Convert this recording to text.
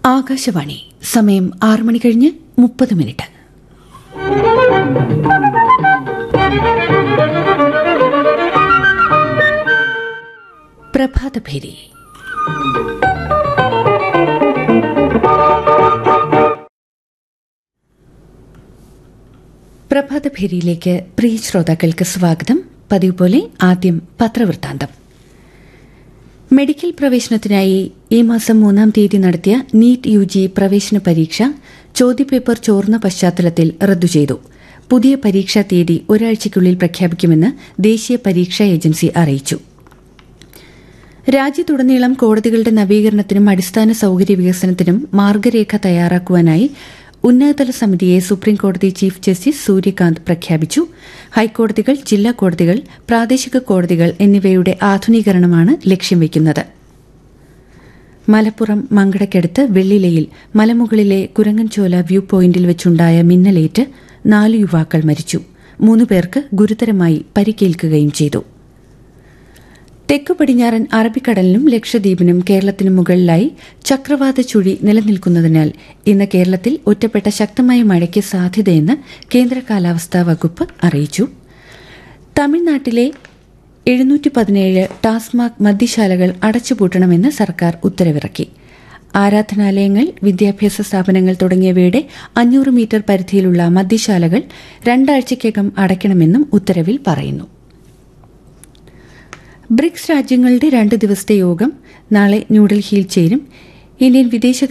ആകാശവാണി സമയം ആറ് മണി കഴിഞ്ഞ് മുപ്പത് മിനിറ്റ് പ്രഭാതഭേരി പ്രഭാതഭേരിയിലേക്ക് പ്രിയ ശ്രോതാക്കൾക്ക് സ്വാഗതം പതിവ് പോലെ ആദ്യം പത്രവൃത്താന്തം മെഡിക്കൽ പ്രവേശനത്തിനായി ഈ മാസം മൂന്നാം തീയതി നടത്തിയ നീറ്റ് യു ജി പ്രവേശന പരീക്ഷ ചോദ്യപേപ്പർ ചോർന്ന പശ്ചാത്തലത്തിൽ റദ്ദു ചെയ്തു പുതിയ പരീക്ഷാ തീയതി ഒരാഴ്ചയ്ക്കുള്ളിൽ പ്രഖ്യാപിക്കുമെന്ന് ദേശീയ പരീക്ഷാ ഏജൻസി അറിയിച്ചു രാജ്യത്തുടനീളം കോടതികളുടെ നവീകരണത്തിനും അടിസ്ഥാന സൌകര്യ വികസനത്തിനും മാർഗരേഖ തയ്യാറാക്കുവാനായി ഉന്നതതല സമിതിയെ സുപ്രീംകോടതി ചീഫ് ജസ്റ്റിസ് സൂര്യകാന്ത് പ്രഖ്യാപിച്ചു ഹൈക്കോടതികൾ ജില്ലാ കോടതികൾ പ്രാദേശിക കോടതികൾ എന്നിവയുടെ ആധുനീകരണമാണ് ലക്ഷ്യം വയ്ക്കുന്നത് മലപ്പുറം മങ്കടയ്ക്കടുത്ത് വെള്ളിലയിൽ മലമുകളിലെ കുരങ്ങൻചോല വ്യൂ പോയിന്റിൽ വെച്ചുണ്ടായ മിന്നലേറ്റ് നാല് യുവാക്കൾ മരിച്ചു മൂന്നു പേർക്ക് ഗുരുതരമായി പരിക്കേൽക്കുകയും ചെയ്തു തെക്കു പടിഞ്ഞാറൻ അറബിക്കടലിനും ലക്ഷദ്വീപിനും കേരളത്തിനും മുകളിലായി ചക്രവാത ചുഴി നിലനിൽക്കുന്നതിനാൽ ഇന്ന് കേരളത്തിൽ ഒറ്റപ്പെട്ട ശക്തമായ മഴയ്ക്ക് സാധ്യതയെന്ന് കേന്ദ്ര കാലാവസ്ഥാ വകുപ്പ് അറിയിച്ചു തമിഴ്നാട്ടിലെ എഴുന്നൂറ്റി പതിനേഴ് ടാസ്മാക് മദ്യശാലകൾ അടച്ചുപൂട്ടണമെന്ന് സർക്കാർ ഉത്തരവിറക്കി ആരാധനാലയങ്ങൾ വിദ്യാഭ്യാസ സ്ഥാപനങ്ങൾ തുടങ്ങിയവയുടെ അഞ്ഞൂറ് മീറ്റർ പരിധിയിലുള്ള മദ്യശാലകൾ രണ്ടാഴ്ചയ്ക്കകം അടയ്ക്കണമെന്നും ഉത്തരവിൽ പറയുന്നു ബ്രിക്സ് രാജ്യങ്ങളുടെ രണ്ട് ദിവസത്തെ യോഗം നാളെ ന്യൂഡൽഹിയിൽ ചേരും ഇന്ത്യൻ വിദേശ